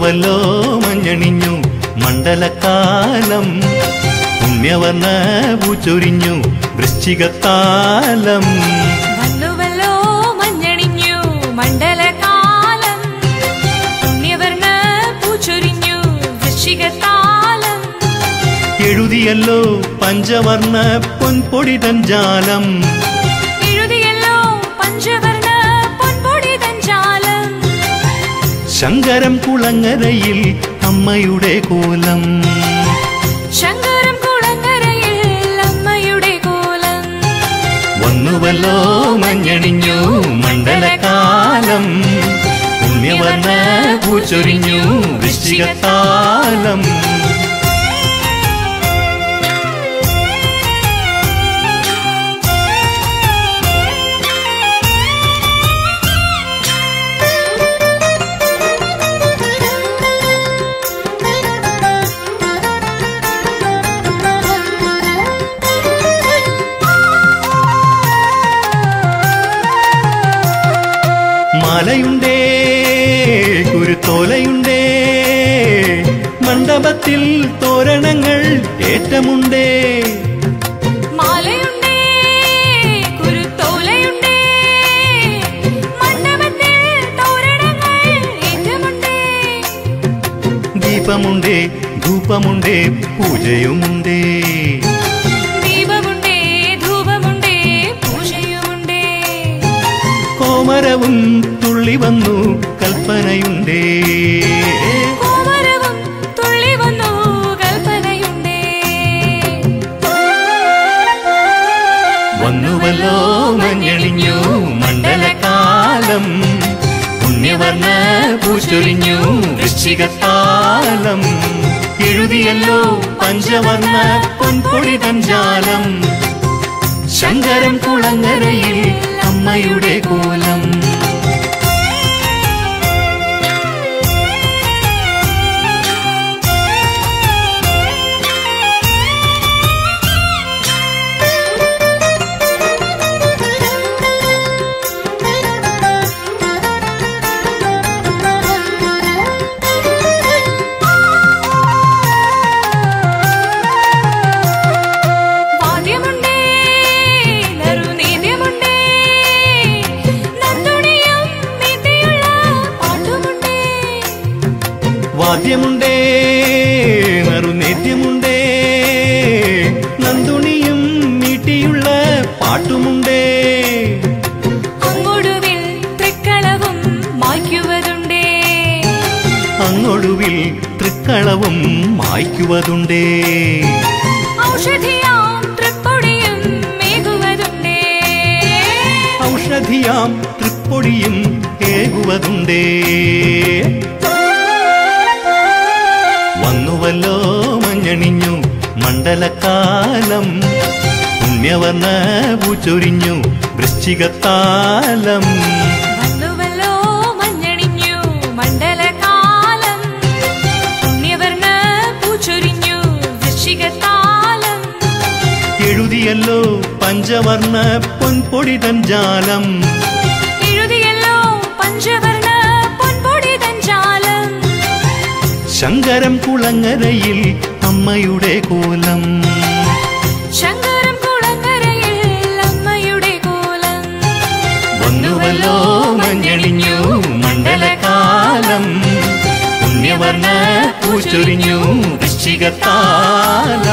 വന്നുവല്ലോ മഞ്ഞണിഞ്ഞു മണ്ഡലക്കാലം പുണ്യവർണ്ണ പൂച്ചൊരിഞ്ഞു വൃശ്ചികത്താലം വന്നുവല്ലോ മഞ്ഞണിഞ്ഞു മണ്ഡലകാലം പുണ്യവർണ്ണ പൂച്ചൊരിഞ്ഞു വൃശ്ചികത്താലം എഴുതിയല്ലോ പഞ്ചവർണ്ണ പൊൻപൊടി തഞ്ചാലം എഴുതിയല്ലോ പഞ്ചവർണ്ണ പൊൻപൊടി തഞ്ചാലം ശങ്കരം കുളങ്ങരയിൽ അമ്മയുടെ കോലം ശങ്കരം കുളങ്ങരയിൽ അമ്മയുടെ കോലം വന്നുവല്ലോ മഞ്ഞണിഞ്ഞു മണ്ഡലകാലം പുണ്യവർണ്ണ പൂച്ചൊരിഞ്ഞു വൃശ്ചികത്താലം മാലയുണ്ടേ കുരുത്തോലയുണ്ടേ മണ്ഡപത്തിൽ തോരണങ്ങൾ ഏറ്റമുണ്ടേ മാലയുണ്ടേ കുരുത്തോലയുണ്ടേ മണ്ഡപത്തിൽ തോരണങ്ങൾ ഏറ്റമുണ്ടേ ദീപമുണ്ടേ ധൂപമുണ്ടേ പൂജയുമുണ്ടേ ദീപമുണ്ടേ ധൂപമുണ്ടേ പൂജയുമുണ്ടേ കോമരവും തുള്ളി വന്നു കൽപ്പനയുണ്ടേ കോമരവും തുള്ളി വന്നു കൽപ്പനയുണ്ടേ വന്നുവല്ലോ മഞ്ഞളിഞ്ഞു മണ്ഡലകാലം പുണ്യവർണ്ണ പൂച്ചൊരിഞ്ഞു വൃശ്ചികത്താലം എഴുതിയല്ലോ പഞ്ചവർണ്ണ പൊൻപൊടി തഞ്ചാലം ശങ്കരം കുളങ്ങരയിൽ അമ്മയുടെ കോലം വാദ്യമുണ്ടേ നറുനീതിയുമുണ്ടേ നന്ദുണിയും നീതിയുള്ള പാട്ടുമുണ്ടേ വാദ്യമുണ്ടേ നറുനേദ്യമുണ്ടേ നന്ദുണിയും നീട്ടിയുള്ള പാട്ടുമുണ്ടേ അങ്ങൊടുവിൽ തൃക്കളവും മായ്ക്കുവതുണ്ടേ അങ്ങൊടുവിൽ തൃക്കളവും മായ്ക്കുവതുണ്ടേ ഔഷധിയാം തൃപ്പൊടിയും മേകുവതുണ്ടേ ഔഷധിയാം തൃപ്പൊടിയും ഏകുവതുണ്ടേ വന്നുവല്ലോ മഞ്ഞണിഞ്ഞു മണ്ഡലക്കാലം പുണ്യവർണ്ണ പൂച്ചൊരിഞ്ഞു വൃശ്ചികത്താലം വന്നുവല്ലോ മഞ്ഞണിഞ്ഞു മണ്ഡലകാലം പുണ്യവർണ്ണ പൂച്ചൊരിഞ്ഞു വൃശ്ചികത്താലം എഴുതിയല്ലോ പഞ്ചവർണ്ണ പൊൻപൊടി തഞ്ചാലം എഴുതിയല്ലോ പഞ്ചവർണ്ണ പൊൻപൊടി തഞ്ചാലം ശങ്കരം കുളങ്ങരയിൽ അമ്മയുടെ കോലം ശങ്കരം കുളങ്ങരയിൽ അമ്മയുടെ കോലം വന്നുവല്ലോ മഞ്ഞളിഞ്ഞു മണ്ഡലകാലം പുണ്യവർണ്ണ പൂച്ചൊരിഞ്ഞു വൃശ്ചികത്താലം